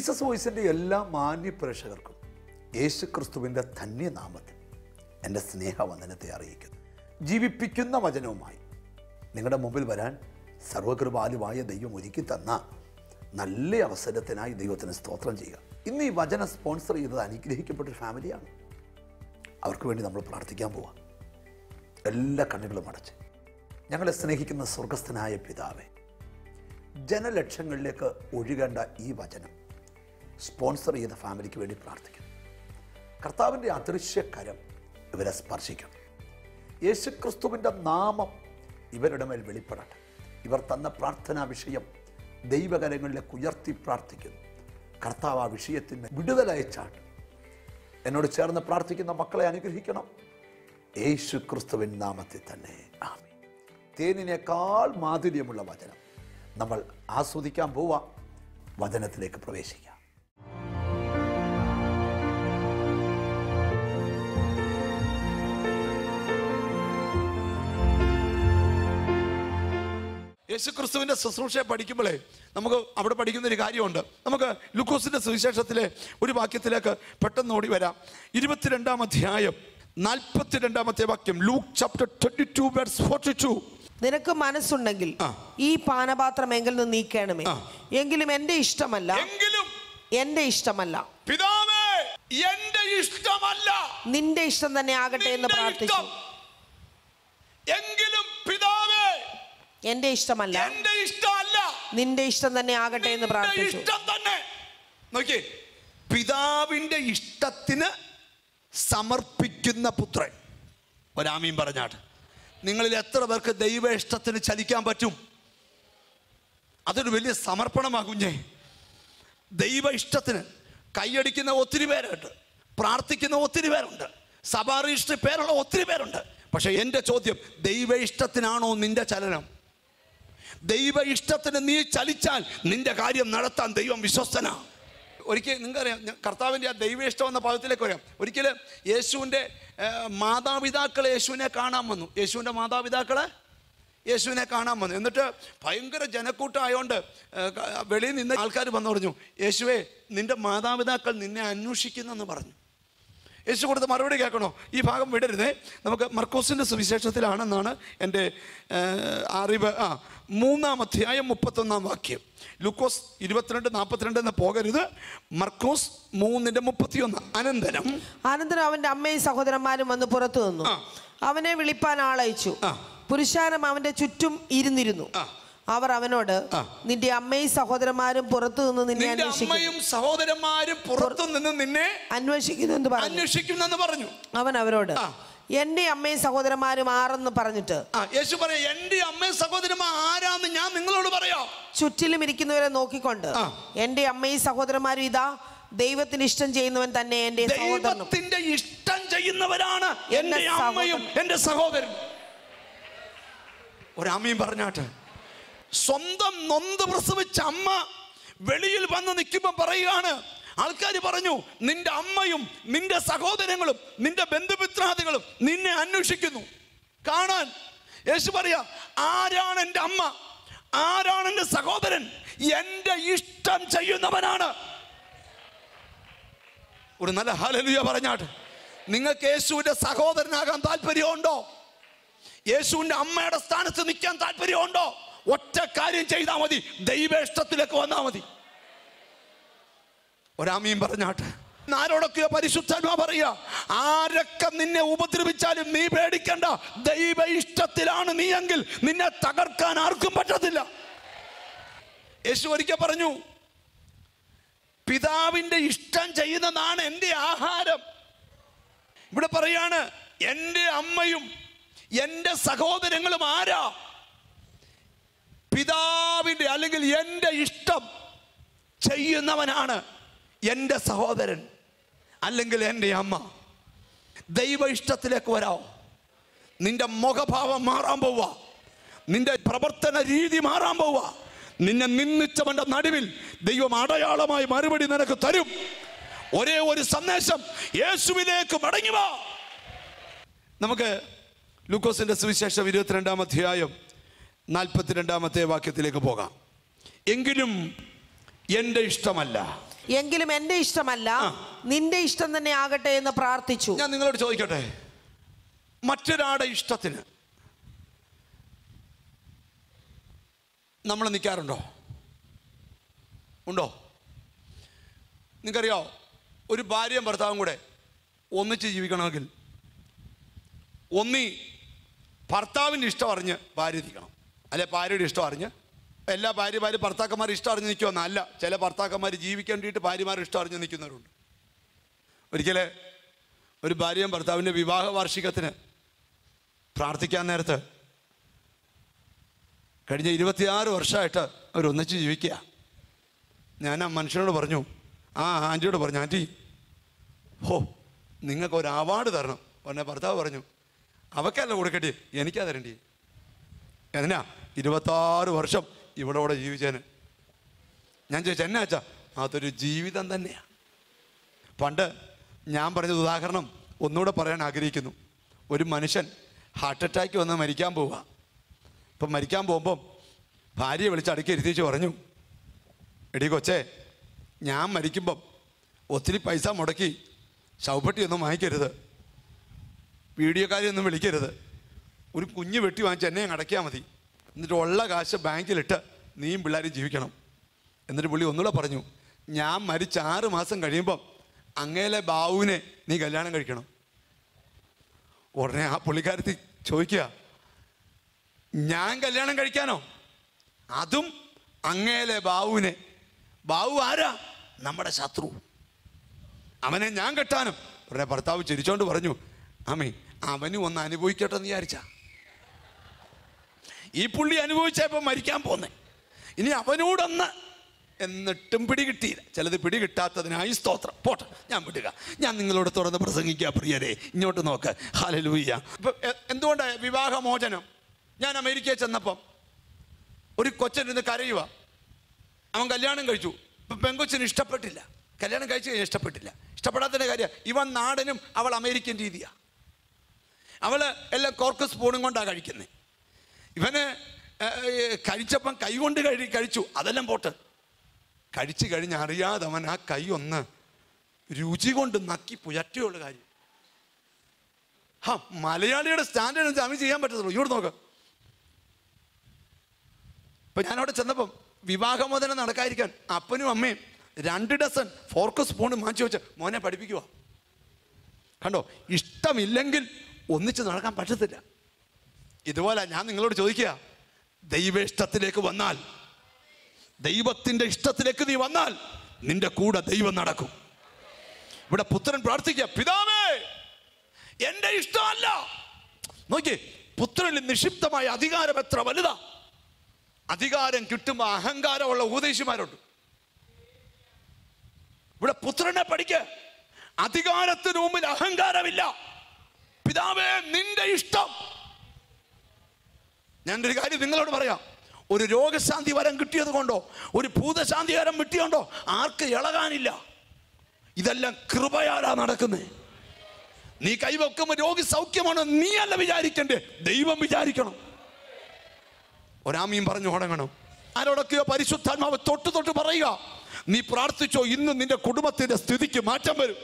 Jesus വോയിസിൻ്റെ എല്ലാ മാന്യ പ്രേക്ഷകർക്കും യേശു ക്രിസ്തുവിൻ്റെ ധന്യനാമത്തിൽ എൻ്റെ സ്നേഹവന്ദനത്തെ അറിയിക്കുന്നു ജീവിപ്പിക്കുന്ന വചനവുമായി നിങ്ങളുടെ മുമ്പിൽ വരാൻ സർവകൃപാലുവായ ദൈവം ഒരുക്കി തന്ന നല്ല അവസരത്തിനായി ദൈവത്തിന് സ്തോത്രം ചെയ്യുക ഇന്ന് ഈ വചനം സ്പോൺസർ ചെയ്തത് അനുഗ്രഹിക്കപ്പെട്ട ഒരു ഫാമിലിയാണ് അവർക്ക് വേണ്ടി നമ്മൾ പ്രാർത്ഥിക്കാൻ പോവാം എല്ലാ കണ്ണുകളും അടച്ച് ഞങ്ങളെ സ്നേഹിക്കുന്ന സ്വർഗസ്ഥനായ പിതാവേ ജനലക്ഷങ്ങളിലേക്ക് ഒഴുകേണ്ട ഈ വചനം സ്പോൺസർ ചെയ്ത ഫാമിലിക്ക് വേണ്ടി പ്രാർത്ഥിക്കുന്നു കർത്താവിൻ്റെ അദൃശ്യകരം ഇവരെ സ്പർശിക്കണം യേശുക്രിസ്തുവിൻ്റെ നാമം ഇവരുടെ മേൽ വെളിപ്പെടട്ടെ ഇവർ തന്ന പ്രാർത്ഥനാ വിഷയം ദൈവകരങ്ങളിലേക്ക് ഉയർത്തി പ്രാർത്ഥിക്കുന്നു കർത്താവ് ആ വിഷയത്തിന് വിടുതലയച്ചാട്ട് എന്നോട് ചേർന്ന് പ്രാർത്ഥിക്കുന്ന മക്കളെ അനുഗ്രഹിക്കണം യേശു ക്രിസ്തുവിൻ നാമത്തിൽ തന്നെ ആമേ തേനിനേക്കാൾ മാധുര്യമുള്ള വചനം നമ്മൾ ആസ്വദിക്കാൻ പോവാം വചനത്തിലേക്ക് പ്രവേശിക്കാം യേശു ക്രിസ്തുവിന്റെ ശുശ്രൂഷയെ പഠിക്കുമ്പോഴേ നമുക്ക് അവിടെ പഠിക്കുന്ന ഒരു കാര്യമുണ്ട് നമുക്ക് ലുക്കോസിന്റെ സുവിശേഷത്തിലെ ഒരു വാക്യത്തിലേക്ക് പെട്ടെന്ന് ഓടി വരാം ഇരുപത്തിരണ്ടാം അധ്യായം നാൽപ്പത്തിരണ്ടാമത്തെ വാക്യം Luke chapter twenty two verse forty two നിനക്ക് മനസ്സുണ്ടെങ്കിൽ ആ. ഈ പാനപാത്രം എങ്കിൽ നിന്ന് നീക്കണമേ ആ. എങ്കിലും എന്റെ ഇഷ്ടമല്ല എങ്കിലും എന്റെ ഇഷ്ടമല്ല പിതാവേ എന്റെ ഇഷ്ടമല്ല നിന്റെ ഇഷ്ടം തന്നെ ആകട്ടെ എന്ന് നിന്റെ പ്രാർത്ഥിച്ചു ഇഷ്ടം. എങ്കിലും പിതാവേ എന്റെ ഇഷ്ടമല്ല എന്റെ ഇഷ്ടമല്ല നിന്റെ ഇഷ്ടം തന്നെ ആകട്ടെ എന്ന് നിന്റെ പ്രാർത്ഥിച്ചു ഇഷ്ടം തന്നെ നോക്കിയേ പിതാവിന്റെ ഇഷ്ടത്തിന് സമർപ്പിക്കുന്ന പുത്രൻ ഒരാമീൻ പറഞ്ഞാട്ട് നിങ്ങളിൽ എത്ര പേർക്ക് ദൈവ ഇഷ്ടത്തിന് ചലിക്കാൻ പറ്റും അതൊരു വലിയ സമർപ്പണമാ കുഞ്ഞേ ദൈവ ഇഷ്ടത്തിന് കൈയടിക്കുന്ന ഒത്തിരി പേരുണ്ട് പ്രാർത്ഥിക്കുന്ന ഒത്തിരി പേരുണ്ട് സഭാറിഷ്ടി പേരുള്ള ഒത്തിരി പേരുണ്ട് പക്ഷെ എൻ്റെ ചോദ്യം ദൈവ ഇഷ്ടത്തിനാണോ നിന്റെ ചലനം ദൈവ ഇഷ്ടത്തിന് നീ ചലിച്ചാൽ നിന്റെ കാര്യം നടത്താൻ ദൈവം വിശ്വസ്തനാ ഒരിക്കൽ നിങ്ങൾക്കറിയാം ഞാൻ കർത്താവിൻ്റെ ആ ദൈവ ഇഷ്ടം എന്ന പദത്തിലേക്ക് വരാം ഒരിക്കൽ യേശുവിൻ്റെ മാതാപിതാക്കൾ യേശുവിനെ കാണാൻ വന്നു യേശുവിൻ്റെ മാതാപിതാക്കളെ യേശുവിനെ കാണാൻ വന്നു എന്നിട്ട് ഭയങ്കര ജനക്കൂട്ടമായോണ്ട് ഏഹ്, ക- വെളിയിൽ നിന്ന് ആൾക്കാർ വന്നു പറഞ്ഞു യേശുവേ നിന്റെ മാതാപിതാക്കൾ നിന്നെ അന്വേഷിക്കുന്നെന്ന് പറഞ്ഞു യേശു കൊടുത്ത മറുപടി കേൾക്കണോ ഈ ഭാഗം വിടരുതേ നമുക്ക് മർക്കോസിൻ്റെ സുവിശേഷത്തിലാണെന്നാണ് എൻ്റെ ഏഹ്, അറിവ് ആ മൂന്നാം അധ്യായം മുപ്പത്തൊന്നാം വാക്യം ലുക്കോസ് ഇരുപത്തിരണ്ട് നാൽപ്പത്തിരണ്ട് എന്ന് പോകരുത് മർക്കോസ് മൂന്നിൻ്റെ മുപ്പത്തിയൊന്ന് അനന്തരം അനന്തരം അവന്റെ അമ്മയും സഹോദരന്മാരും വന്ന് പുറത്തു നിന്നു ആ. അവനെ വിളിപ്പാൻ ആളയച്ചു ആ. പുരുഷാരം അവന്റെ ചുറ്റും ഇരുന്നിരുന്നു ആ. അവർ അവനോട് ആ. നിന്റെ അമ്മയും സഹോദരന്മാരും പുറത്തു നിന്ന് നിന്നെ നിന്റെ അന്വേഷിക്കുന്നു അമ്മയും സഹോദരന്മാരും പുറത്തു നിന്ന് നിന്നെ അന്വേഷിക്കുന്നു എന്ന് പറഞ്ഞു അന്വേഷിക്കുന്നെന്ന് പറഞ്ഞു അവൻ അവരോട് ആ. എന്റെ അമ്മയും സഹോദരന്മാരും ആറെന്ന് പറഞ്ഞിട്ട് ആ യേശു പറയാം എൻ്റെ അമ്മയും സഹോദരന്മാർ ആരാന്ന് ഞാൻ നിങ്ങളോട് പറയാം ചുറ്റിലും ഇരിക്കുന്നവരെ നോക്കിക്കൊണ്ട് ആ. എന്റെ അമ്മയും സഹോദരന്മാരും ഇതാ ദൈവത്തിന് ഇഷ്ടം ചെയ്യുന്നവൻ തന്നെ എന്റെ സഹോദരനും ദൈവത്തിന്റെ ഇഷ്ടം ചെയ്യുന്നവരാണ് എന്റെ എൻ്റെ അമ്മയും എൻ്റെ സഹോദരനും ഒരമ്മയും പറഞ്ഞാട്ട് സ്വന്തം നൊന്ത് പ്രസവിച്ച അമ്മ വെളിയിൽ വന്ന് നിൽക്കുമ്പോൾ പറയുകയാണ് ആൾക്കാർ പറഞ്ഞു നിന്റെ അമ്മയും നിന്റെ സഹോദരങ്ങളും നിന്റെ ബന്ധുമിത്രാദികളും നിന്നെ അന്വേഷിക്കുന്നു കാണാൻ യേശു പറയാ ആരാണ് എൻ്റെ അമ്മ ആരാണ് എൻ്റെ സഹോദരൻ എൻ്റെ ഇഷ്ടം ചെയ്യുന്നവനാണ് ഒരു നല്ല ഹലലുയ പറഞ്ഞാട്ട് നിങ്ങൾക്ക് യേശുവിൻ്റെ സഹോദരനാകാൻ താല്പര്യമുണ്ടോ യേശുവിൻ്റെ അമ്മയുടെ സ്ഥാനത്ത് നിൽക്കാൻ താല്പര്യമുണ്ടോ ഒറ്റ കാര്യം ചെയ്താൽ മതി ദൈവ ഇഷ്ടത്തിലേക്ക് വന്നാൽ മതി ഒരാമീൻ പറഞ്ഞാട്ട് ആരോടൊക്കെയോ പരിശുദ്ധാത്മാ പറയുക ആരൊക്കെ നിന്നെ ഉപദ്രവിച്ചാലും നീ പേടിക്കണ്ട ദൈവ ഇഷ്ടത്തിലാണ് നീയെങ്കിൽ നിന്നെ തകർക്കാൻ ആർക്കും പറ്റത്തില്ല യേശു ഒരിക്കൽ പറഞ്ഞു പിതാവിൻ്റെ ഇഷ്ടം ചെയ്യുന്നതാണ് എൻ്റെ ആഹാരം ഇവിടെ പറയാണ് എൻ്റെ അമ്മയും എൻ്റെ സഹോദരങ്ങളും ആരാ പിതാവിൻ്റെ അല്ലെങ്കിൽ എൻ്റെ ഇഷ്ടം ചെയ്യുന്നവനാണ് എൻ്റെ സഹോദരൻ അല്ലെങ്കിൽ എൻ്റെ അമ്മ ദൈവ ഇഷ്ടത്തിലേക്ക് വരാമോ നിന്റെ മുഖഭാവം മാറാൻ പോവുക നിന്റെ പ്രവർത്തന രീതി മാറാൻ പോവുക നിന്നെ നിന്നിച്ചവന്റെ നടുവിൽ ദൈവം അടയാളമായി മറുപടി നിനക്ക് തരും ഒരേ ഒരു സന്ദേശം യേശുവിലേക്ക് മടങ്ങി വാ നമുക്ക് ലൂക്കോസിന്റെ സുവിശേഷം ഇരുപത്തിരണ്ടാം അധ്യായം നാൽപ്പത്തിരണ്ടാമത്തെ വാക്യത്തിലേക്ക് പോകാം എങ്കിലും എൻ്റെ ഇഷ്ടമല്ല എങ്കിലും എന്റെ ഇഷ്ടമല്ല നിന്റെ ഇഷ്ടം തന്നെ ആകട്ടെ എന്ന് പ്രാർത്ഥിച്ചു ഞാൻ നിങ്ങളോട് ചോദിക്കട്ടെ മറ്റൊരാളുടെ ഇഷ്ടത്തിന് നമ്മൾ നിൽക്കാറുണ്ടോ ഉണ്ടോ നിങ്ങൾക്കറിയോ ഒരു ഭാര്യയും ഭർത്താവും കൂടെ ഒന്നിച്ച് ജീവിക്കണമെങ്കിൽ ഒന്നി ഭർത്താവിൻ്റെ ഇഷ്ടം അറിഞ്ഞ് ഭാര്യ നിൽക്കണം അല്ലെ ഭാര്യയുടെ ഇഷ്ടം അറിഞ്ഞ് എല്ലാ ഭാര്യമാരും ഭർത്താക്കന്മാർ ഇഷ്ടം അറിഞ്ഞ് നിൽക്കുമെന്ന് അല്ല ചില ഭർത്താക്കന്മാർ ജീവിക്കാൻ വേണ്ടിയിട്ട് ഭാര്യമാർ ഇഷ്ടം അറിഞ്ഞ് നിൽക്കുന്നവരുണ്ട് ഒരിക്കലെ ഒരു ഭാര്യയും ഭർത്താവിൻ്റെ വിവാഹ വാർഷികത്തിന് പ്രാർത്ഥിക്കാൻ നേരത്ത് കഴിഞ്ഞ ഇരുപത്തിയാറ് വർഷമായിട്ട് അവർ ഒന്നിച്ച് ജീവിക്കുക ഞാൻ ആ മനുഷ്യനോട് പറഞ്ഞു ആ ആൻറ്റിയോട് പറഞ്ഞു ആൻറ്റി ഹോ നിങ്ങൾക്ക് ഒരു അവാർഡ് തരണം ഉടനെ ഭർത്താവ് പറഞ്ഞു അവക്കല്ല കൊടുക്കട്ടെ എനിക്കാ തരണ്ടി എന്നാ ഇരുപത്താറ് വർഷം ഇവിടെ ഇവിടെ ജീവിച്ചേന് ഞാൻ ചോദിച്ചു എന്നാ അച്ഛാ അതൊരു ജീവിതം തന്നെയാണ് പണ്ട് ഞാൻ പറഞ്ഞത് ഉദാഹരണം ഒന്നുകൂടെ പറയാൻ ആഗ്രഹിക്കുന്നു ഒരു മനുഷ്യൻ ഹാർട്ട് അറ്റാക്ക് വന്ന് മരിക്കാൻ പോവുക ഇപ്പം മരിക്കാൻ പോകുമ്പം ഭാര്യയെ വിളിച്ച് അടുക്കി ഇരുത്തിച്ച് പറഞ്ഞു എടി കൊച്ചേ ഞാൻ മരിക്കുമ്പം ഒത്തിരി പൈസ മുടക്കി ശവപ്പെട്ടി ഒന്നും വാങ്ങിക്കരുത് വീഡിയോക്കാരെയൊന്നും വിളിക്കരുത് ഒരു കുഞ്ഞ് വെട്ടി വാങ്ങിച്ച് എന്നെ അങ്ങ് അടയ്ക്കാൽ മതി എന്നിട്ട് ഉള്ള കാശ് ബാങ്കിലിട്ട് നീയും പിള്ളേരും ജീവിക്കണം എന്നിട്ട് പുള്ളി ഒന്നുകൂടെ പറഞ്ഞു ഞാൻ മരിച്ച ആറ് മാസം കഴിയുമ്പം അങ്ങേലെ ബാവുവിനെ നീ കല്യാണം കഴിക്കണം ഉടനെ ആ പുള്ളിക്കാരത്തി ചോദിക്കുക ഞാൻ കല്യാണം കഴിക്കാനോ അതും അങ്ങേലെ ബാവുവിനെ ബാവു ആരാ നമ്മുടെ ശത്രു അവനെ ഞാൻ കെട്ടാനും ഉടനെ ഭർത്താവ് ചിരിച്ചോണ്ട് പറഞ്ഞു അമ്മേ അവനും ഒന്ന് അനുഭവിക്കട്ടെ എന്ന് വിചാരിച്ച ഈ പുള്ളി അനുഭവിച്ചപ്പോ മരിക്കാൻ പോന്നെ ഇനി അവനോടൊന്ന് എന്നിട്ടും പിടികിട്ടിയില്ല ചിലത് പിടികിട്ടാത്തതിനായി സ്തോത്രം പോട്ടെ ഞാൻ വിടുക ഞാൻ നിങ്ങളോട് തുറന്ന് പ്രസംഗിക്കുക പ്രിയരെ ഇങ്ങോട്ട് നോക്ക് ഹാലലൂയ്യ ഇപ്പൊ എ- എന്തുകൊണ്ടാണ് വിവാഹമോചനം ഞാൻ അമേരിക്കയിൽ ചെന്നപ്പം ഒരു കൊച്ചനിരുന്ന് കരയുക അവൻ കല്യാണം കഴിച്ചു ഇപ്പം പെങ്കൊച്ചിന് ഇഷ്ടപ്പെട്ടില്ല കല്യാണം കഴിച്ചു കഴിഞ്ഞാൽ ഇഷ്ടപ്പെട്ടില്ല ഇഷ്ടപ്പെടാത്തതിൻ്റെ കാര്യം ഇവൻ നാടനും അവൾ അമേരിക്കൻ രീതിയാണ് അവൾ എല്ലാം കോർക്ക് സ്പൂണും കൊണ്ടാണ് കഴിക്കുന്നത് ഇവന് ഏർ, ഏർ, കഴിച്ചപ്പം കൈ കൊണ്ട് കഴി കഴിച്ചു അതെല്ലാം പോട്ട് കഴിച്ചു കഴിഞ്ഞ് അറിയാതെ അവൻ ആ കൈ ഒന്ന് രുചി കൊണ്ട് നക്കി പുയറ്റുള്ള കാര്യം ഹാ മലയാളിയുടെ സ്റ്റാൻഡേർഡ് അവന് ചെയ്യാൻ പറ്റത്തുള്ളൂ ഇങ്ങോട്ട് നോക്ക് ഇപ്പൊ ഞാനവിടെ ചെന്നപ്പം വിവാഹമോചനം നടക്കാതിരിക്കാൻ അപ്പനും അമ്മയും രണ്ട് ഡസൻ ഫോർക്ക് സ്പൂൺ മാറ്റി വെച്ച് മോനെ പഠിപ്പിക്കുക കണ്ടോ ഇഷ്ടമില്ലെങ്കിൽ ഒന്നിച്ച് നടക്കാൻ പറ്റത്തില്ല ഇതുപോലെ ഞാൻ നിങ്ങളോട് ചോദിക്കുക ദൈവ ഇഷ്ടത്തിലേക്ക് വന്നാൽ ദൈവത്തിന്റെ ഇഷ്ടത്തിലേക്ക് നീ വന്നാൽ നിന്റെ കൂടെ ദൈവം നടക്കും ഇവിടെ പുത്രൻ പ്രാർത്ഥിക്കുക പിതാവേ എന്റെ ഇഷ്ടമല്ല നോക്കിയേ പുത്രനിൽ നിക്ഷിപ്തമായ അധികാരം എത്ര വലുതാ അധികാരം കിട്ടുമ്പോൾ അഹങ്കാരമുള്ള ഉപദേശിമാരുണ്ട് ഇവിടെ പുത്രനെ പഠിക്ക അധികാരത്തിന് മുമ്പിൽ അഹങ്കാരമില്ല പിതാവേ നിന്റെ ഇഷ്ടം ഞാൻ ഒരു കാര്യം നിങ്ങളോട് പറയാം ഒരു രോഗശാന്തി വരം കിട്ടിയത് കൊണ്ടോ ഒരു ഭൂതശാന്തി വരം കിട്ടിയോണ്ടോ ആർക്ക് ഇളകാനില്ല ഇതെല്ലാം കൃപയാലാ നടക്കുന്നത് നീ കൈവെക്കുമ്പോൾ രോഗി സൗഖ്യമാണ് നീ അല്ല വിചാരിക്കണ്ടേ ദൈവം വിചാരിക്കണം ഒരാമയും പറഞ്ഞു തുടങ്ങണം ആരോടൊക്കെയോ പരിശുദ്ധാത്മാവ് തൊട്ട് തൊട്ട് പറയുക നീ പ്രാർത്ഥിച്ചോ ഇന്ന് നിന്റെ കുടുംബത്തിന്റെ സ്ഥിതിക്ക് മാറ്റം വരും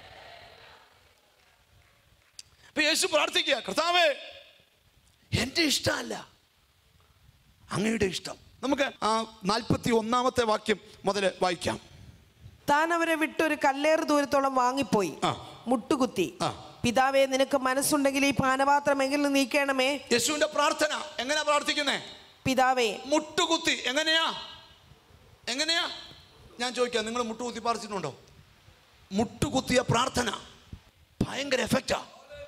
ഇപ്പൊ യേശു പ്രാർത്ഥിക്കുക കർത്താവേ എൻ്റെ ഇഷ്ടമല്ല അങ്ങയുടെ ഇഷ്ടം നമുക്ക് ആ നാൽപ്പത്തി ഒന്നാമത്തെ വാക്യം മുതൽ വായിക്കാം താൻ അവരെ വിട്ടൊരു കല്ലേറ് ദൂരത്തോളം വാങ്ങിപ്പോയി ആ. മുട്ടുകുത്തി ആ. പിതാവേ നിനക്ക് മനസ്സുണ്ടെങ്കിൽ ഈ പാനപാത്രം എങ്കിലും നീക്കണമേ യേശുവിന്റെ പ്രാർത്ഥന എങ്ങനെയാ പ്രാർത്ഥിക്കുന്നേ പിതാവേ മുട്ടുകുത്തി എങ്ങനെയാ എങ്ങനെയാ ഞാൻ ചോദിക്കാം നിങ്ങൾ മുട്ടുകുത്തി പ്രാർത്ഥിച്ചിട്ടുണ്ടോ മുട്ടുകുത്തിയ പ്രാർത്ഥന ഭയങ്കര എഫക്റ്റാ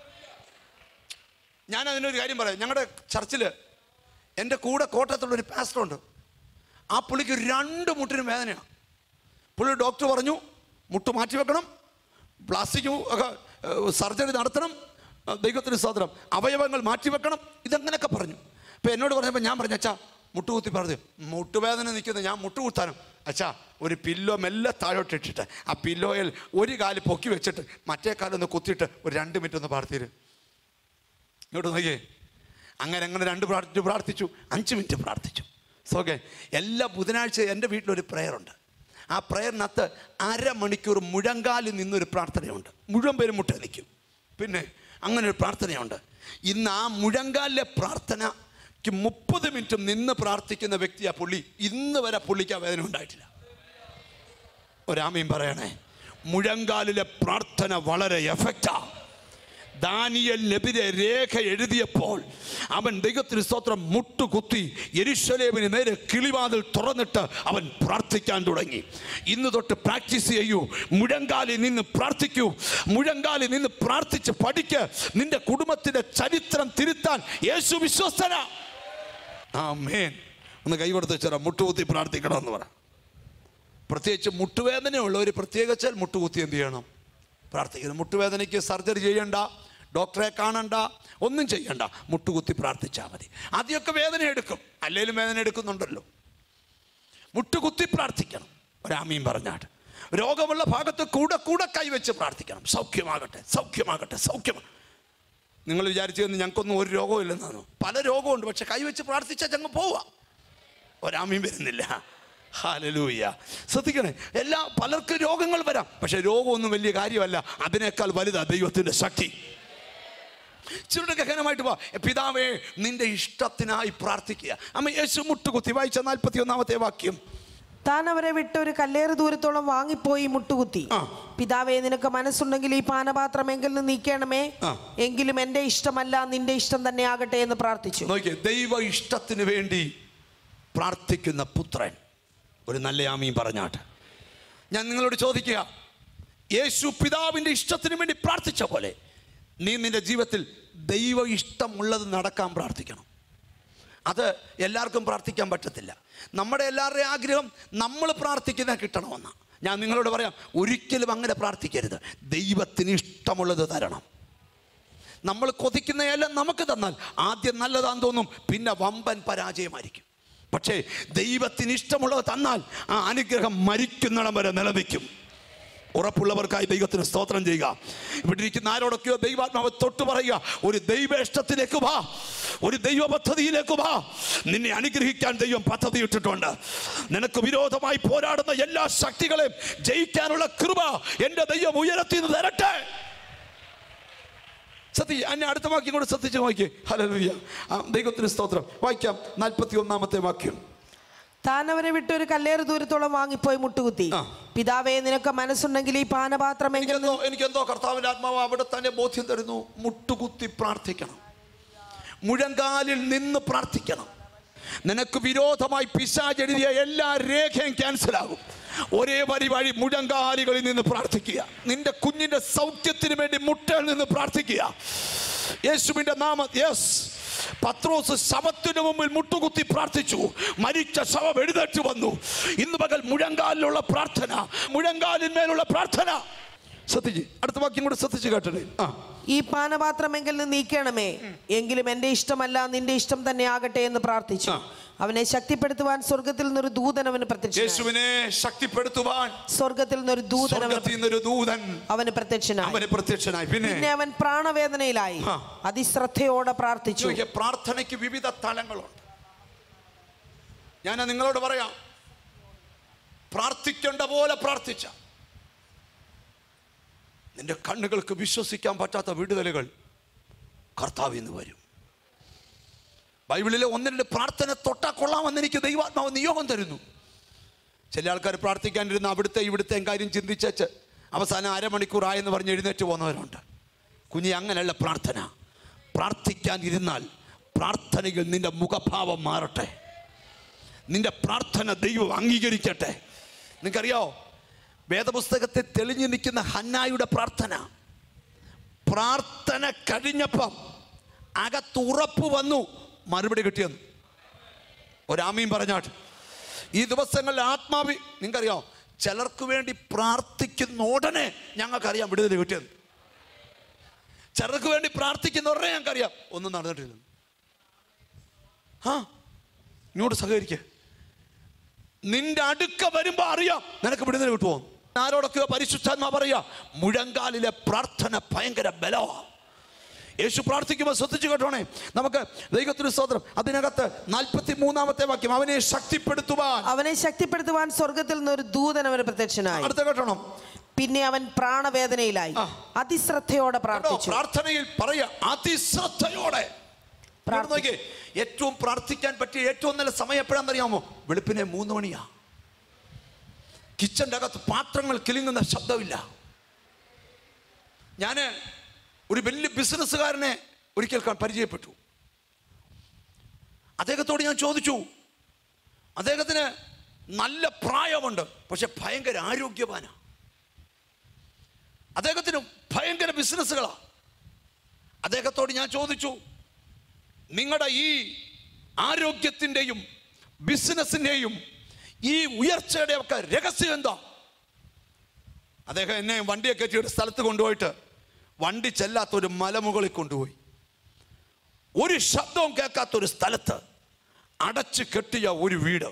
ഞാൻ അതിനൊരു കാര്യം പറയാം ഞങ്ങളുടെ ചർച്ചിൽ എൻ്റെ കൂടെ കോട്ടയത്തുള്ളൊരു പാസ്റ്ററുണ്ട് ആ പുള്ളിക്ക് രണ്ട് മുട്ടിനും വേദനയാണ് പുള്ളി ഡോക്ടർ പറഞ്ഞു മുട്ട് മാറ്റി വെക്കണം പ്ലാസ്റ്റിക് സർജറി നടത്തണം ഏഹ്, ദൈവത്തിന് സ്വാതന്ത്ര്യം അവയവങ്ങൾ മാറ്റി വെക്കണം ഇതങ്ങനെയൊക്കെ പറഞ്ഞു ഇപ്പം എന്നോട് പറഞ്ഞപ്പോൾ ഞാൻ പറഞ്ഞു അച്ഛാ മുട്ടുകുത്തി പറഞ്ഞു മുട്ടുവേദന നിൽക്കുന്നത് ഞാൻ മുട്ടുകുത്താനും അച്ഛാ ഒരു പില്ലോ മെല്ലെ താഴോട്ട് ഇട്ടിട്ട് ആ പില്ലോയിൽ ഒരു കാല് പൊക്കി വെച്ചിട്ട് മറ്റേ കാലൊന്ന് കുത്തിയിട്ട് ഒരു രണ്ട് മിനിറ്റ് ഒന്ന് പ്രാർത്ഥിര് ഇങ്ങോട്ട് നോക്കിയേ അങ്ങനെ അങ്ങനെ രണ്ട് പ്രാർത്ഥിച്ചു പ്രാർത്ഥിച്ചു അഞ്ച് മിനിറ്റ് പ്രാർത്ഥിച്ചു ഓക്കെ എല്ലാ ബുധനാഴ്ച എൻ്റെ വീട്ടിലൊരു prayer ഉണ്ട് ആ പ്രയറിനകത്ത് അരമണിക്കൂർ മുഴങ്കാലിൽ നിന്നൊരു പ്രാർത്ഥനയുണ്ട് മുഴുവൻ പേരും മുട്ട നിൽക്കും പിന്നെ അങ്ങനെ ഒരു പ്രാർത്ഥനയുണ്ട് ഇന്ന് ആ മുഴങ്കാലിലെ പ്രാർത്ഥനയ്ക്ക് മുപ്പത് മിനിറ്റ് നിന്ന് പ്രാർത്ഥിക്കുന്ന വ്യക്തിയാ പുള്ളി ഇന്ന് വരെ പുള്ളിക്ക് ആ വേദന ഉണ്ടായിട്ടില്ല ഒരാമയും പറയണേ മുഴങ്കാലിലെ പ്രാർത്ഥന വളരെ എഫക്റ്റാ ദാനിയലിനെതിരെ രേഖ എഴുതിയപ്പോൾ അവൻ ദൈവത്തിന് സ്തോത്രം മുട്ടുകുത്തി യെരുശലേമിന് നേരെ കിളിവാതിൽ തുറന്നിട്ട് അവൻ പ്രാർത്ഥിക്കാൻ തുടങ്ങി ഇന്ന് തൊട്ട് പ്രാക്ടീസ് ചെയ്യൂ മുഴങ്കാലിൽ നിന്ന് പ്രാർത്ഥിക്കൂ മുഴങ്കാലിൽ നിന്ന് പ്രാർത്ഥിച്ച് പഠിക്ക് നിന്റെ കുടുംബത്തിന്റെ ചരിത്രം തിരുത്താൻ യേശു വിശ്വസ്തന ആ മേൻ ഒന്ന് കൈകൊടുത്ത് വെച്ചാൽ മുട്ടുകുത്തി പ്രാർത്ഥിക്കണമെന്ന് പറ പ്രത്യേകിച്ച് മുട്ടുവേദനയുള്ള ഒരു പ്രത്യേകിച്ചാൽ മുട്ടുകുത്തി എന്ത് ചെയ്യണം പ്രാർത്ഥിക്കണം മുട്ടുവേദനയ്ക്ക് സർജറി ചെയ്യണ്ട ഡോക്ടറെ കാണണ്ട ഒന്നും ചെയ്യണ്ട മുട്ടുകുത്തി പ്രാർത്ഥിച്ചാൽ മതി ആദ്യമൊക്കെ വേദന എടുക്കും അല്ലെങ്കിലും വേദന എടുക്കുന്നുണ്ടല്ലോ മുട്ടുകുത്തി പ്രാർത്ഥിക്കണം ഒരാമീൻ പറഞ്ഞാട്ട് രോഗമുള്ള ഭാഗത്ത് കൂടെ കൂടെ കൈവച്ച് പ്രാർത്ഥിക്കണം സൗഖ്യമാകട്ടെ സൗഖ്യമാകട്ടെ സൗഖ്യം നിങ്ങൾ വിചാരിച്ചു ഞങ്ങൾക്കൊന്നും ഒരു രോഗവും ഇല്ലെന്നാണോ പല രോഗമുണ്ട് പക്ഷെ കൈവച്ച് പ്രാർത്ഥിച്ചാൽ ഞങ്ങൾ പോവാ ഒരാമയും വരുന്നില്ല ഹാലലൂയ ശ്രദ്ധിക്കണേ എല്ലാ പലർക്കും രോഗങ്ങൾ വരാം പക്ഷെ രോഗമൊന്നും വലിയ കാര്യമല്ല അതിനേക്കാൾ വലുതാ ദൈവത്തിൻ്റെ ശക്തി ചിലരുടെ ഗഹനമായിട്ട് പോ പിതാവേ നിന്റെ ഇഷ്ടത്തിനായി പ്രാർത്ഥിക്കുക അമ്മ യേശു മുട്ടുകുത്തി വായിച്ച നാൽപ്പത്തി ഒന്നാമത്തെ വാക്യം താൻ അവരെ വിട്ട് ഒരു കല്ലേറ് ദൂരത്തോളം വാങ്ങിപ്പോയി മുട്ടുകുത്തി ആ. പിതാവേ നിനക്ക് മനസ്സുണ്ടെങ്കിൽ ഈ പാനപാത്രം എങ്കിൽ നിന്ന് നീക്കണമേ ആ. എങ്കിലും എന്റെ ഇഷ്ടമല്ല നിന്റെ ഇഷ്ടം തന്നെ ആകട്ടെ എന്ന് പ്രാർത്ഥിച്ചു നോക്കിയേ ദൈവ ഇഷ്ടത്തിന് വേണ്ടി പ്രാർത്ഥിക്കുന്ന പുത്രൻ ഒരു നല്ല ആമീൻ പറഞ്ഞാട്ട് ഞാൻ നിങ്ങളോട് ചോദിക്കുക യേശു പിതാവിൻ്റെ ഇഷ്ടത്തിന് വേണ്ടി പ്രാർത്ഥിച്ച പോലെ നീ നിന്റെ ജീവിതത്തിൽ ദൈവ ഇഷ്ടമുള്ളത് നടക്കാൻ പ്രാർത്ഥിക്കണം അത് എല്ലാവർക്കും പ്രാർത്ഥിക്കാൻ പറ്റത്തില്ല നമ്മുടെ എല്ലാവരുടെയും ആഗ്രഹം നമ്മൾ പ്രാർത്ഥിക്കുന്ന കിട്ടണമെന്നാണ് ഞാൻ നിങ്ങളോട് പറയാം ഒരിക്കലും അങ്ങനെ പ്രാർത്ഥിക്കരുത് ദൈവത്തിന് ഇഷ്ടമുള്ളത് തരണം നമ്മൾ കൊതിക്കുന്നതെല്ലാം നമുക്ക് തന്നാൽ ആദ്യം നല്ലതാന്ന് തോന്നും പിന്നെ വമ്പൻ പരാജയമായിരിക്കും പക്ഷേ ദൈവത്തിന് ഇഷ്ടമുള്ളത് തന്നാൽ ആ അനുഗ്രഹം മരിക്കുന്നിടം വരെ നിലനിൽക്കും ഉറപ്പുള്ളവർക്കായി ദൈവത്തിന് സ്തോത്രം ചെയ്യുക ഇവിടെ ഇരിക്കുന്ന ആരോടൊക്കെയോ ദൈവാത്മാവ് തൊട്ട് പറയുക ഒരു ദൈവ ഇഷ്ടത്തിലേക്ക് വാ ഒരു ദൈവ പദ്ധതിയിലേക്ക് വാ നിന്നെ അനുഗ്രഹിക്കാൻ ദൈവം പദ്ധതി ഇട്ടിട്ടുണ്ട് നിനക്ക് വിരോധമായി പോരാടുന്ന എല്ലാ ശക്തികളെയും ജയിക്കാനുള്ള കൃപ എൻ്റെ ദൈവം ഉയരത്തിൽ നിന്ന് തരട്ടെ സത്യ എന്നെ അടുത്ത വാക്യം കൂടെ ശ്രദ്ധിച്ച് നോക്കിയേ ഹലലുയ്യ ദൈവത്തിന് സ്തോത്രം വായിക്കാം നാൽപ്പത്തി ഒന്നാമത്തെ വാക്യം താൻ അവരെ വിട്ട് ഒരു കല്ലേറ് ദൂരത്തോളം വാങ്ങിപ്പോയി മുട്ടുകുത്തി ആ. പിതാവേ നിനക്ക് മനസ്സുണ്ടെങ്കിൽ ഈ പാനപാത്രം എങ്കിൽ എനിക്കെന്തോ എനിക്കെന്തോ കർത്താവിൻ്റെ ആത്മാവ് അവിടെ തന്നെ ബോധ്യം തരുന്നു മുട്ടുകുത്തി പ്രാർത്ഥിക്കണം മുഴങ്കാലിൽ നിന്ന് പ്രാർത്ഥിക്കണം നിനക്ക് വിരോധമായി പിശാചെഴുതിയ എല്ലാ രേഖയും ക്യാൻസൽ ആകും ഒരേ വരി വഴി മുഴങ്കാലികളിൽ നിന്ന് പ്രാർത്ഥിക്കുക നിന്റെ കുഞ്ഞിന്റെ സൗഖ്യത്തിന് വേണ്ടി മുട്ടയിൽ നിന്ന് പ്രാർത്ഥിക്കുക യേശുവിന്റെ നാമം യെസ് പത്രോസ് ശവത്തിന് മുമ്പിൽ മുട്ടുകുത്തി പ്രാർത്ഥിച്ചു മരിച്ച ശവം എഴുന്നേറ്റ് വന്നു ഇന്ന് പകൽ മുഴങ്കാലിലുള്ള പ്രാർത്ഥന മുഴങ്കാലിന്മേലുള്ള പ്രാർത്ഥന ശ്രദ്ധിച്ച് അടുത്ത വാക്യം കൂടെ ശ്രദ്ധിച്ച് കേട്ടേ ആ ഈ പാനപാത്രം എങ്കിൽ നിന്ന് നീക്കണമേ എങ്കിലും എന്റെ ഇഷ്ടമല്ല നിന്റെ ഇഷ്ടം തന്നെ ആകട്ടെ എന്ന് പ്രാർത്ഥിച്ചു ആ. അവനെ ശക്തിപ്പെടുത്തുവാൻ സ്വർഗത്തിൽ നിന്നൊരു ദൂതൻ അവന് പ്രത്യക്ഷ യേശുവിനെ ശക്തിപ്പെടുത്തുവാൻ സ്വർഗത്തിൽ നിന്നൊരു ദൂതൻ അവന് സ്വർഗത്തിൽ നിന്നൊരു ദൂതൻ അവന് പ്രത്യക്ഷനായി അവന് പ്രത്യക്ഷനായി പിന്നെ പിന്നെ അവൻ പ്രാണവേദനയിലായി ആ. അതിശ്രദ്ധയോടെ പ്രാർത്ഥിച്ചു ചോദിക്കുക, പ്രാർത്ഥനയ്ക്ക് വിവിധ തലങ്ങളുണ്ട് ഞാൻ നിങ്ങളോട് പറയാം പ്രാർത്ഥിക്കേണ്ട പോലെ പ്രാർത്ഥിച്ച നിന്റെ കണ്ണുകൾക്ക് വിശ്വസിക്കാൻ പറ്റാത്ത വിടുതലുകൾ കർത്താവിൽ നിന്ന് വരും ബൈബിളിലെ ഒന്ന് രണ്ട് പ്രാർത്ഥന തൊട്ടാ കൊള്ളാമെന്ന് എനിക്ക് ദൈവാത്മാവ് നിയോഗം തരുന്നു ചില ആൾക്കാർ പ്രാർത്ഥിക്കാനിരുന്ന അവിടുത്തെ ഇവിടുത്തെ കാര്യം ചിന്തിച്ചേച്ച് അവസാനം അരമണിക്കൂർ ആയെന്ന് പറഞ്ഞ് എഴുന്നേറ്റ് പോകുന്നവരുണ്ട് കുഞ്ഞി അങ്ങനെയല്ല പ്രാർത്ഥന പ്രാർത്ഥിക്കാൻ ഇരുന്നാൽ പ്രാർത്ഥനയിൽ നിന്റെ മുഖഭാവം മാറട്ടെ നിന്റെ പ്രാർത്ഥന ദൈവം അംഗീകരിക്കട്ടെ നിങ്ങൾക്കറിയോ വേദപുസ്തകത്തിൽ തെളിഞ്ഞു നിൽക്കുന്ന ഹന്നായുടെ പ്രാർത്ഥന പ്രാർത്ഥന കഴിഞ്ഞപ്പം അകത്തുറപ്പ് വന്നു മറുപടി കിട്ടിയെന്ന് ഒരാമീൻ പറഞ്ഞാട്ട് ഈ ദിവസങ്ങളിൽ ആത്മാവി നിങ്ങൾക്കറിയോ ചിലർക്ക് വേണ്ടി പ്രാർത്ഥിക്കുന്ന ഉടനെ ഞങ്ങൾക്കറിയാം വിടുതൽ കിട്ടിയെന്ന് ചിലർക്ക് വേണ്ടി പ്രാർത്ഥിക്കുന്ന ഉടനെ ഞങ്ങൾക്കറിയാം ഒന്നും നടന്നിട്ടില്ല ആ ഇങ്ങോട്ട് സഹകരിക്കുക നിന്റെ അടുക്ക വരുമ്പോ അറിയാം നിനക്ക് വിടുതൽ കിട്ടുമോ ആരോടൊക്കെയോ പരിശുദ്ധാത്മാ പറയാ മുഴങ്കാലിലെ പ്രാർത്ഥന ഭയങ്കര ബലമാണ് യേശു പ്രാർത്ഥിക്കുമ്പോൾ ശ്രദ്ധിച്ചു കേട്ടോണേ നമുക്ക് ദൈവത്തിന് സ്തോത്രം അതിനകത്ത് നാൽപ്പത്തി മൂന്നാമത്തെ വാക്യം അവനെ ശക്തിപ്പെടുത്തുവാൻ അവനെ ശക്തിപ്പെടുത്തുവാൻ സ്വർഗത്തിൽ നിന്ന് ഒരു ദൂതൻ അവന് പ്രത്യക്ഷനായി അടുത്ത കേട്ടോണം പിന്നെ അവൻ പ്രാണവേദനയിലായി ആ. അതിശ്രദ്ധയോടെ കേട്ടോ, പ്രാർത്ഥിച്ചു പ്രാർത്ഥനയിൽ പറയ അതിശ്രദ്ധയോടെ പ്രാർത്ഥി- നോക്കിയേ, ഏറ്റവും പ്രാർത്ഥിക്കാൻ പറ്റിയ ഏറ്റവും നല്ല സമയം എപ്പോഴാണെന്നറിയാമോ വെളുപ്പിനെ മൂന്ന് മണിയാ കിച്ചന്റെ അകത്ത് പാത്രങ്ങൾ കിലുങ്ങുന്ന ശബ്ദമില്ല ഞാൻ ഒരു വലിയ ബിസിനസ്സുകാരനെ ഒരിക്കൽ ക- പരിചയപ്പെട്ടു അദ്ദേഹത്തോട് ഞാൻ ചോദിച്ചു അദ്ദേഹത്തിന് നല്ല പ്രായമുണ്ട് പക്ഷെ ഭയങ്കര ആരോഗ്യവാനാ അദ്ദേഹത്തിന് ഭയങ്കര ബിസിനസ്സുകളാ അദ്ദേഹത്തോട് ഞാൻ ചോദിച്ചു നിങ്ങളുടെ ഈ ആരോഗ്യത്തിൻ്റെയും ബിസിനസ്സിൻ്റെയും ഈ ഉയർച്ചയുടെ ഒക്കെ രഹസ്യം എന്താ അദ്ദേഹം എന്നെ വണ്ടിയെ കയറ്റി ഒരു സ്ഥലത്ത് കൊണ്ടുപോയിട്ട് വണ്ടി ചെല്ലാത്ത ഒരു മലമുകളിൽ കൊണ്ടുപോയി ഒരു ശബ്ദവും കേൾക്കാത്ത ഒരു സ്ഥലത്ത് അടച്ചു കെട്ടിയ ഒരു വീട്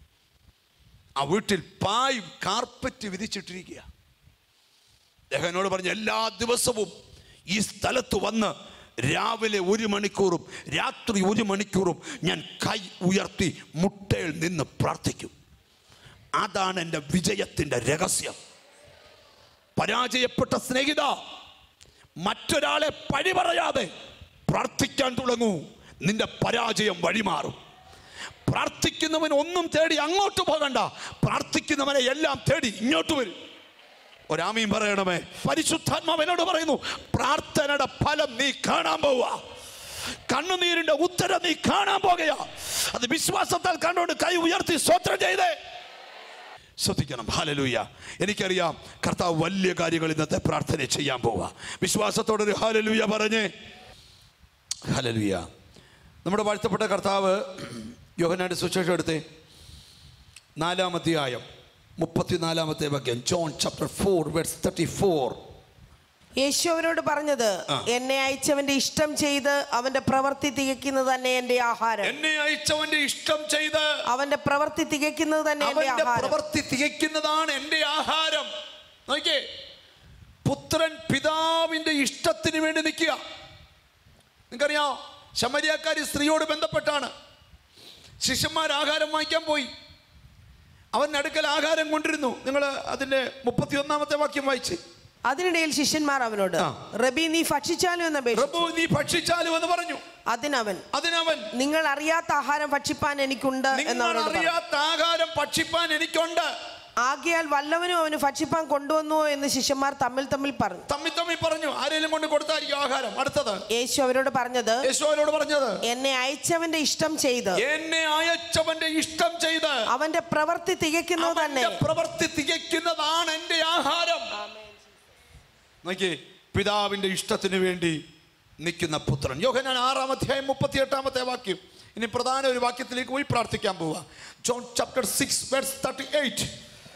ആ വീട്ടിൽ പായ് കാർപ്പറ്റ് വിരിച്ചിട്ടിരിക്കുക അദ്ദേഹം എന്നോട് പറഞ്ഞു എല്ലാ ദിവസവും ഈ സ്ഥലത്ത് വന്ന് രാവിലെ ഒരു മണിക്കൂറും രാത്രി ഒരു മണിക്കൂറും ഞാൻ കൈ ഉയർത്തി മുട്ടയിൽ നിന്ന് പ്രാർത്ഥിക്കും അതാണ് എൻ്റെ വിജയത്തിൻ്റെ രഹസ്യം പരാജയപ്പെട്ട സ്നേഹിത മറ്റൊരാളെ പഴി പറയാതെ പ്രാർത്ഥിക്കാൻ തുടങ്ങൂ നിന്റെ പരാജയം വഴിമാറും പ്രാർത്ഥിക്കുന്നവൻ ഒന്നും തേടി അങ്ങോട്ട് പോകണ്ട പ്രാർത്ഥിക്കുന്നവനെ എല്ലാം തേടി ഇങ്ങോട്ട് വരും ഒരാമയും പറയണമേ പരിശുദ്ധാത്മാവ് എന്നോട് പറയുന്നു പ്രാർത്ഥനയുടെ ഫലം നീ കാണാൻ പോവുക കണ്ണുനീരിന്റെ ഉത്തരം നീ കാണാൻ പോകുക അത് വിശ്വാസത്താൽ കണ്ടുകൊണ്ട് കൈ ഉയർത്തി സ്വത്രം ചെയ്തേ ശ്രദ്ധിക്കണം ഹാലലൂയ എനിക്കറിയാം കർത്താവ് വലിയ കാര്യങ്ങൾ ഇന്നത്തെ പ്രാർത്ഥന ചെയ്യാൻ പോവുക വിശ്വാസത്തോടൊരു ഹാലലൂയ പറഞ്ഞേ ഹാലലൂയ നമ്മുടെ വാഴ്ത്തപ്പെട്ട കർത്താവ് യോഹനാന്റെ സുശേഷം എടുത്തേ നാലാം അധ്യായം മുപ്പത്തിനാലാമത്തെ വാക്യം John chapter four verse thirty four Yeshu അവരോട് പറഞ്ഞത് ആ. എന്നെ അയച്ചവന്റെ ഇഷ്ടം ചെയ്ത് അവന്റെ പ്രവൃത്തി തികയ്ക്കുന്നത് തന്നെ എന്റെ ആഹാരം എന്നെ അയച്ചവന്റെ ഇഷ്ടം ചെയ്ത് അവന്റെ പ്രവൃത്തി തികയ്ക്കുന്നത് തന്നെ എന്റെ അവന്റെ ആഹാരം പ്രവൃത്തി തികയ്ക്കുന്നതാണ് എൻ്റെ ആഹാരം നോക്കിയേ പുത്രൻ പിതാവിന്റെ ഇഷ്ടത്തിന് വേണ്ടി നിൽക്കുക നിങ്ങൾക്കറിയാം ശമരിയാക്കാരി സ്ത്രീയോട് ബന്ധപ്പെട്ടാണ് ശിഷ്യന്മാർ ആഹാരം വാങ്ങിക്കാൻ പോയി അവൻ അടുക്കൽ ആഹാരം കൊണ്ടിരുന്നു നിങ്ങൾ അതിന്റെ മുപ്പത്തി ഒന്നാമത്തെ വാക്യം വായിച്ച് അതിനിടയിൽ ശിഷ്യന്മാർ അവനോട് ആ. റബി നീ ഭക്ഷിച്ചാലും എന്ന് അപേക്ഷിച്ചു പ്രഭു നീ ഭക്ഷിച്ചാലും എന്ന് പറഞ്ഞു അതിനവൻ അതിനവൻ നിങ്ങൾ അറിയാത്ത ആഹാരം ഭക്ഷിപ്പാൻ എനിക്കുണ്ട് നിങ്ങൾ എന്നവരോട് പറഞ്ഞു. അറിയാത്ത ആഹാരം ഭക്ഷിപ്പാൻ എനിക്കുണ്ട് ആകയാൽ വല്ലവനും അവന് ഭക്ഷിപ്പാൻ കൊണ്ടുവന്നുവോ എന്ന് ശിഷ്യന്മാർ തമ്മിൽ തമ്മിൽ പറഞ്ഞു തമ്മി തമ്മി പറഞ്ഞു ആരെങ്കിലും കൊണ്ട് കൊടുത്തായിരിക്കും ആഹാരം അടുത്തത് യേശു അവരോട് പറഞ്ഞത് യേശുവിനോട് പറഞ്ഞത് എന്നെ അയച്ചവന്റെ ഇഷ്ടം ചെയ്ത് എന്നെ അയച്ചവന്റെ ഇഷ്ടം ചെയ്ത് അവന്റെ പ്രവൃത്തി തികയ്ക്കുന്നത് തന്നെ അവന്റെ പ്രവൃത്തി തികയ്ക്കുന്നതാണ് എന്റെ ആഹാരം നോക്കി പിതാവിന്റെ ഇഷ്ടത്തിന് വേണ്ടി നിൽക്കുന്ന പുത്രൻ യോഹനാൻ ആറാം അധ്യായം മുപ്പത്തി എട്ടാമത്തെ വാക്യം ഇനി പ്രധാന ഒരു വാക്യത്തിലേക്ക് പോയി പ്രാർത്ഥിക്കാൻ പോവാ John chapter six verse thirty eight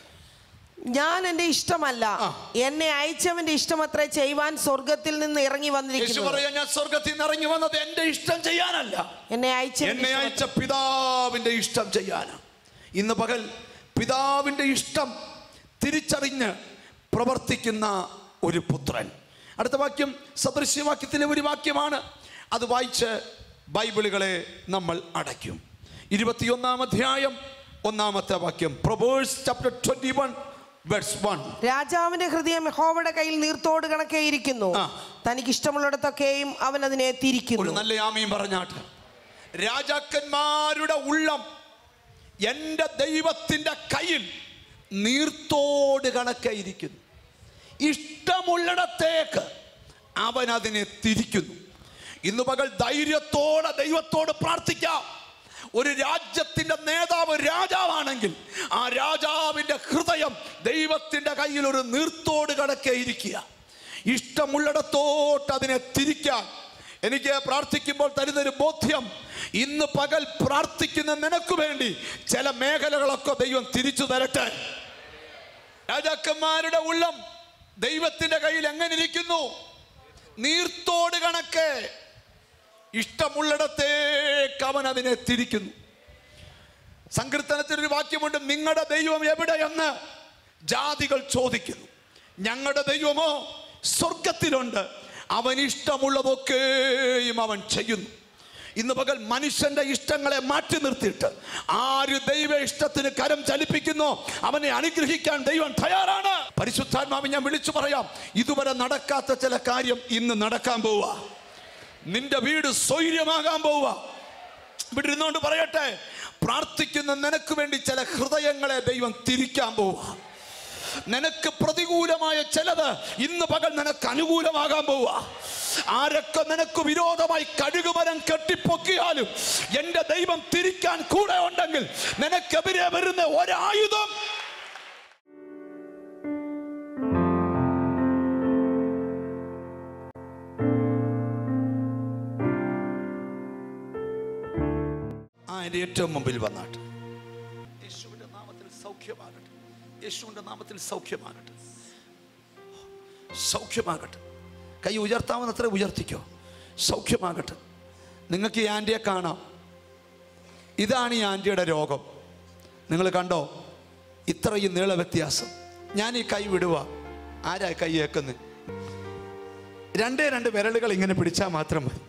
ഞാൻ എന്റെ ഇഷ്ടമല്ല ആ. എന്നെ അയച്ചവന്റെ ഇഷ്ടം അത്ര ചെയ്യുവാൻ സ്വർഗത്തിൽ നിന്ന് ഇറങ്ങി യേശു വന്നിരിക്കുന്നു പറയാ ഞാൻ സ്വർഗത്തിൽ നിന്ന് ഇറങ്ങി വന്നത് എന്റെ ഇഷ്ടം ചെയ്യാനല്ല എന്നെ അയച്ച എന്നെ അയച്ച പിതാവിന്റെ ഇഷ്ടം ചെയ്യാനാണ് ഇന്ന് പകൽ പിതാവിന്റെ ഇഷ്ടം തിരിച്ചറിഞ്ഞ് പ്രവർത്തിക്കുന്ന ഒരു പുത്രൻ അടുത്ത വാക്യം സദൃശ്യവാക്യത്തിലെ ഒരു വാക്യമാണ് അത് വായിച്ച് ബൈബിളുകളെ നമ്മൾ അടയ്ക്കും ഇരുപത്തിയൊന്നാം അധ്യായം ഒന്നാമത്തെ വാക്യം Proverbs chapter twenty one verse one രാജാവിന്റെ ഹൃദയം യഹോവയുടെ കയ്യിൽ നീർത്തോട് കണക്കേ ഇരിക്കുന്നു ആ. തനിക്ക് ഇഷ്ടമുള്ളിടത്തൊക്കെയും അവൻ അതിനെ ഒരു തിരിക്കുന്നു നല്ല ആമയും പറഞ്ഞാട്ട് രാജാക്കന്മാരുടെ ഉള്ളം എൻ്റെ ദൈവത്തിൻ്റെ കയ്യിൽ നീർത്തോട് കണക്കായിരിക്കുന്നു ഇഷ്ടമുള്ളിടത്തേക്ക് അവൻ അതിനെ തിരിക്കുന്നു ഇന്ന് പകൽ ധൈര്യത്തോടെ ദൈവത്തോട് പ്രാർത്ഥിക്കാം ഒരു രാജ്യത്തിന്റെ നേതാവ് രാജാവാണെങ്കിൽ ആ രാജാവിന്റെ ഹൃദയം ദൈവത്തിന്റെ കയ്യിൽ ഒരു നീർത്തോട് കണക്കെ ഇരിക്കുക ഇഷ്ടമുള്ളിടത്തോട്ട് അതിനെ തിരിക്കാൻ എനിക്ക് പ്രാർത്ഥിക്കുമ്പോൾ തരുന്നൊരു ബോധ്യം ഇന്ന് പകൽ പ്രാർത്ഥിക്കുന്ന നിനക്ക് വേണ്ടി ചില മേഖലകളൊക്കെ ദൈവം തിരിച്ചു തരട്ടെ രാജാക്കന്മാരുടെ ഉള്ളം ദൈവത്തിന്റെ കയ്യിൽ എങ്ങനെ ഇരിക്കുന്നു നീർത്തോട് കണക്ക് ഇഷ്ടമുള്ളിടത്തേക്ക് അവൻ അതിനെ തിരിക്കുന്നു സങ്കീർത്തനത്തിനൊരു വാക്യമുണ്ട് നിങ്ങളുടെ ദൈവം എവിടെയെന്ന് ജാതികൾ ചോദിക്കുന്നു ഞങ്ങളുടെ ദൈവമോ സ്വർഗത്തിലുണ്ട് അവൻ ഇഷ്ടമുള്ളതൊക്കെയും അവൻ ചെയ്യുന്നു ഇന്ന് പകൽ മനുഷ്യന്റെ ഇഷ്ടങ്ങളെ മാറ്റി നിർത്തിയിട്ട് ആര് ദൈവ ഇഷ്ടത്തിന് കരം ചലിപ്പിക്കുന്നോ അവനെ അനുഗ്രഹിക്കാൻ ദൈവം തയ്യാറാണ് പരിശുദ്ധാത്മാവ് ഞാൻ വിളിച്ചു പറയാം ഇതുവരെ നടക്കാത്ത ചില കാര്യം ഇന്ന് നടക്കാൻ പോവുക നിന്റെ വീട് സ്വൈര്യമാകാൻ പോവുക ഇവിടെ ഇരുന്നുകൊണ്ട് പറയട്ടെ പ്രാർത്ഥിക്കുന്ന നിനക്ക് വേണ്ടി ചില ഹൃദയങ്ങളെ ദൈവം തിരിക്കാൻ പോവുക നിനക്ക് പ്രതികൂലമായ ചിലത് ഇന്ന് പകൽ നിനക്ക് അനുകൂലമാകാൻ പോവുക ആരൊക്കെ നിനക്ക് വിരോധമായി കഴുകുമരം കെട്ടിപ്പൊക്കിയാലും എൻ്റെ ദൈവം തിരിക്കാൻ കൂടെ ഉണ്ടെങ്കിൽ നിനക്കെതിരെ വരുന്ന ഒരായുധം അതിൻ്റെ ഏറ്റവും മുമ്പിൽ വന്നാട്ട് യേശുവിൻ്റെ നാമത്തിൽ സൗഖ്യമാകട്ടെ യേശുവിൻ്റെ നാമത്തിൽ സൗഖ്യമാകട്ടെ സൗഖ്യമാകട്ടെ കൈ ഉയർത്താവുന്നത്ര ഉയർത്തിക്കോ സൗഖ്യമാകട്ടെ നിങ്ങൾക്ക് ഈ ആൻറ്റിയെ കാണാം ഇതാണ് ഈ ആൻറ്റിയുടെ രോഗം നിങ്ങൾ കണ്ടോ ഇത്രയും നീള വ്യത്യാസം ഞാൻ ഈ കൈ വിടുക ആരാ കൈ ഏക്കുന്നത് രണ്ടേ രണ്ട് വിരലുകൾ ഇങ്ങനെ പിടിച്ചാൽ മാത്രം മതി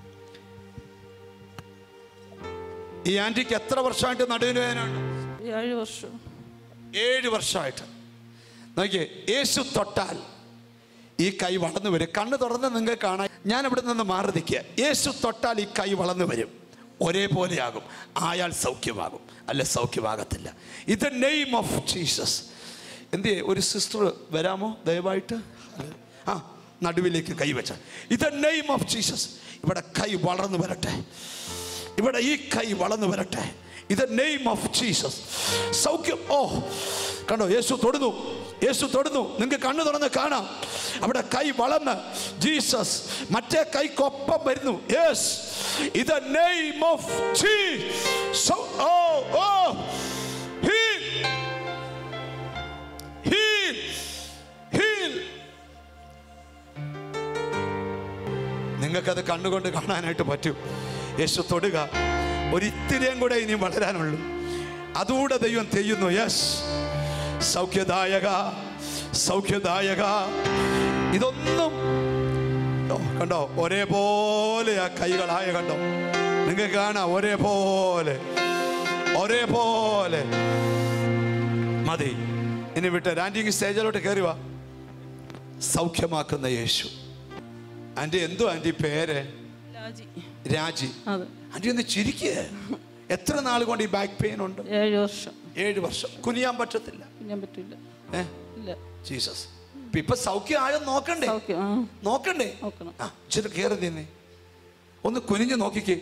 ഈ ആൻറ്റിക്ക് എത്ര വർഷമായിട്ട് നടുവിന് വേദനയുണ്ട് ഏഴ് വർഷം ഏഴ് വർഷമായിട്ട് നോക്കിയേ യേശു തൊട്ടാൽ ഈ കൈ വളർന്നു വരും കണ്ണ് തുറന്ന് നിങ്ങൾക്ക് കാണാൻ ഞാൻ ഇവിടെ നിന്ന് മാറി നിൽക്കുക യേശു തൊട്ടാൽ ഈ കൈ വളർന്നു വരും ഒരേപോലെയാകും ആയാൽ സൗഖ്യമാകും അല്ല സൗഖ്യമാകത്തില്ല ഇത് നെയിം ഓഫ് ജീസസ് എന്ത് ഒരു സിസ്റ്റർ വരാമോ ദയവായിട്ട് ആ നടുവിലേക്ക് കൈവച്ച ഇത് നെയിം ഓഫ് ജീസസ് ഇവിടെ കൈ വളർന്നു വരട്ടെ ഇവിടെ ഈ കൈ വളർന്നു വരട്ടെ ഇത് നെയിം ഓഫ് ജീസസ് സൗഖ്യം ഓ കണ്ടോ യേശു തൊടുന്നു യേശു തൊടുന്നു നിങ്ങൾക്ക് കണ്ണു തുറന്ന് കാണാം അവിടെ കൈ വളർന്ന് ജീസസ് മറ്റേ കൈക്കൊപ്പം വരുന്നു യെസ് ഇത് name of Jesus oh oh heal heal heal നിങ്ങൾക്കത് കണ്ണുകൊണ്ട് കാണാനായിട്ട് പറ്റും യേശു തൊടുക ഒരിത്തിരിയും കൂടെ ഇനി വളരാനുള്ളൂ അതുകൂടെ ദൈവം ചെയ്യുന്നു യെസ് സൗഖ്യദായക സൗഖ്യദായക ഇതൊന്നും ഓ, കണ്ടോ ഒരേപോലെ ആ കൈകളായ കണ്ടോ നിങ്ങൾക്ക് കാണാം ഒരേപോലെ ഒരേപോലെ മതി ഇനി വിട്ട് ആൻറ്റി സ്റ്റേജിലോട്ട് കയറി വാ സൗഖ്യമാക്കുന്ന യേശു ആൻറ്റി എന്തോ ആൻറ്റി പേര് ലാജി രാജി അതെ ആൻറ്റി ഒന്ന് ചിരിക്കുക എത്ര നാൾ കൊണ്ട് ഈ ബാക്ക് പെയിൻ ഉണ്ട് ഏഴ് വർഷം ഏഴ് വർഷം കുനിയാൻ പറ്റത്തില്ല ഞാൻ പറ്റില്ല ഏ ഇല്ല ജീസസ് ഇപ്പൊ ഇപ്പൊ സൗഖ്യമായോ നോക്കണ്ടേ സൗഖ്യം ആ നോക്കണ്ടേ നോക്കണം ആ ഇച്ചിരി കയറി നിന്നേ ഒന്ന് കുനിഞ്ഞു നോക്കിക്കേ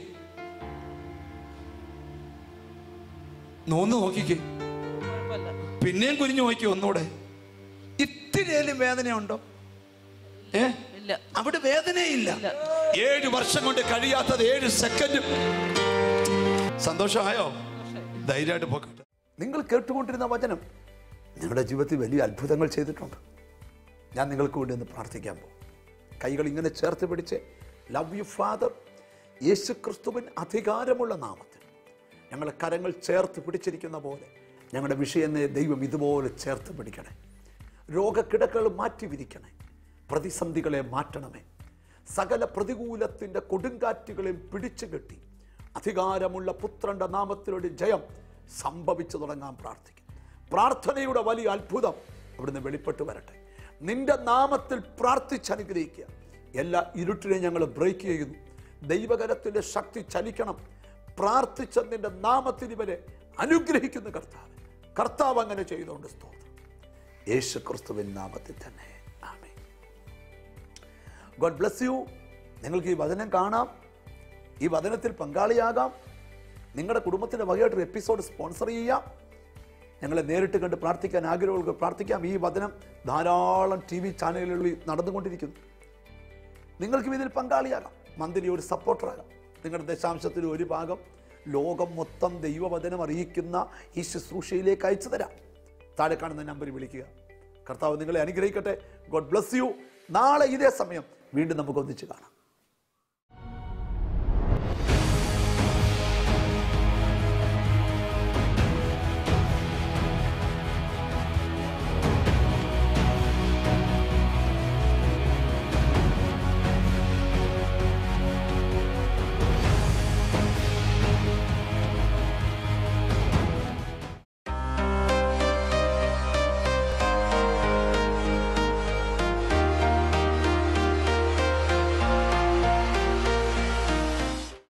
നോന്ന് നോക്കിക്കേ കുഴപ്പമില്ല പിന്നെയും കുനിഞ്ഞു നോക്കി ഒന്നുകൂടെ ഇത്തിരിയേലും വേദനയുണ്ടോ ഏ ഇല്ല അവിടെ വേദനയില്ല ഇല്ല. ഏഴ് വർഷം കൊണ്ട് കഴിയാത്തത് ഏഴ് സെക്കൻഡും സന്തോഷമായോ ധൈര്യമായിട്ട് പോക്കട്ടെ നിങ്ങൾ കേട്ടുകൊണ്ടിരുന്ന വചനം നിങ്ങളുടെ ജീവിതത്തിൽ വലിയ അത്ഭുതങ്ങൾ ചെയ്തിട്ടുണ്ട് ഞാൻ നിങ്ങൾക്ക് വേണ്ടി ഒന്ന് പ്രാർത്ഥിക്കാൻ പോകും കൈകൾ ഇങ്ങനെ ചേർത്ത് പിടിച്ച് ലവ് യു ഫാദർ യേശു ക്രിസ്തുവിൻ അധികാരമുള്ള നാമത്തിൽ ഞങ്ങളെ കരങ്ങൾ ചേർത്ത് പിടിച്ചിരിക്കുന്ന പോലെ ഞങ്ങളുടെ വിഷയനെ ദൈവം ഇതുപോലെ ചേർത്ത് പിടിക്കണേ രോഗക്കിടക്കുകൾ മാറ്റി വിരിക്കണേ പ്രതിസന്ധികളെ മാറ്റണമേ സകല പ്രതികൂലത്തിൻ്റെ കൊടുങ്കാറ്റുകളെയും പിടിച്ചു കെട്ടി അധികാരമുള്ള പുത്രന്റെ നാമത്തിലൊരു ജയം സംഭവിച്ചു തുടങ്ങാൻ പ്രാർത്ഥിക്കും പ്രാർത്ഥനയുടെ വലിയ അത്ഭുതം അവിടുന്ന് വെളിപ്പെട്ട് വരട്ടെ നിന്റെ നാമത്തിൽ പ്രാർത്ഥിച്ചനുഗ്രഹിക്കുക എല്ലാ ഇരുട്ടിനെയും ഞങ്ങൾ ബ്രേക്ക് ചെയ്യുന്നു ദൈവകരത്തിൻ്റെ ശക്തി ചലിക്കണം പ്രാർത്ഥിച്ച നിന്റെ നാമത്തിൽ ഇവരെ അനുഗ്രഹിക്കുന്ന കർത്താവ് കർത്താവ് അങ്ങനെ ചെയ്തുകൊണ്ട് സ്തോത്രം യേശു ക്രിസ്തുവിൻ നാമത്തിൽ തന്നെ ആമേ ഗോഡ് ബ്ലസ് യു നിങ്ങൾക്ക് ഈ വചനം കാണാം ഈ വചനത്തിൽ പങ്കാളിയാകാം നിങ്ങളുടെ കുടുംബത്തിൻ്റെ വകയായിട്ടൊരു എപ്പിസോഡ് സ്പോൺസർ ചെയ്യാം ഞങ്ങളെ നേരിട്ട് കണ്ട് പ്രാർത്ഥിക്കാൻ ആഗ്രഹമുള്ളവർക്ക് പ്രാർത്ഥിക്കാം ഈ വചനം ധാരാളം ടി വി ചാനലുകളിൽ നടന്നുകൊണ്ടിരിക്കുന്നു നിങ്ങൾക്കും ഇതിൽ പങ്കാളിയാകാം മന്ത്ലി ഒരു സപ്പോർട്ടറാകാം നിങ്ങളുടെ ദശാംശത്തിൽ ഒരു ഭാഗം ലോകം മൊത്തം ദൈവവചനം അറിയിക്കുന്ന ഈ ശുശ്രൂഷയിലേക്ക് അയച്ചു തരാം താഴെ കാണുന്ന നമ്പറിൽ വിളിക്കുക കർത്താവ് നിങ്ങളെ അനുഗ്രഹിക്കട്ടെ ഗോഡ് ബ്ലസ് യു നാളെ ഇതേ സമയം വീണ്ടും നമുക്ക് ഒന്നിച്ച് കാണാം